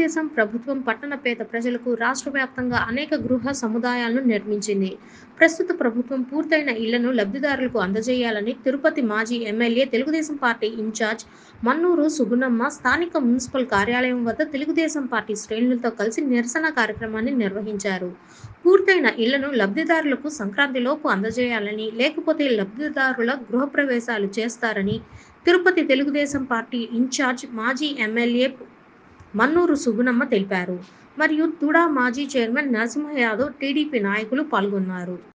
తెలుగుదేశం ప్రభుత్వం పట్టణ పేద ప్రజలకు రాష్ట్ర వ్యాప్తంగా అనేక గృహ సముదాయాలను నిర్మించింది ప్రస్తుత ప్రభుత్వం పూర్తయిన ఇళ్లను లబ్ధిదారులకు అందజేయాలని తిరుపతి మాజీ MLA Telugu Desam party incharge Mannuru Sugunamma స్థానిక మున్సిపల్ కార్యాలయం వద్ద తెలుగుదేశం పార్టీ శ్రేణులతో కలిసి నిరసన కార్యక్రమాన్ని నిర్వహించారు పూర్తయిన ఇళ్లను లబ్ధిదారులకు సంక్రాంతిలోపు అందజేయాలని లేకపోతే లబ్ధిదారుల గృహప్రవేశాలు చేస్తారని తిరుపతి తెలుగుదేశం పార్టీ ఇన్ఛార్జ్ మాజీ ఎమ్మెల్యే మన్నూరు సుగుణమ్మ తెలిపారు మరియు తుడా మాజీ చైర్మన్ నరసింహ యాదవ్ టీడీపీ నాయకులు పాల్గొన్నారు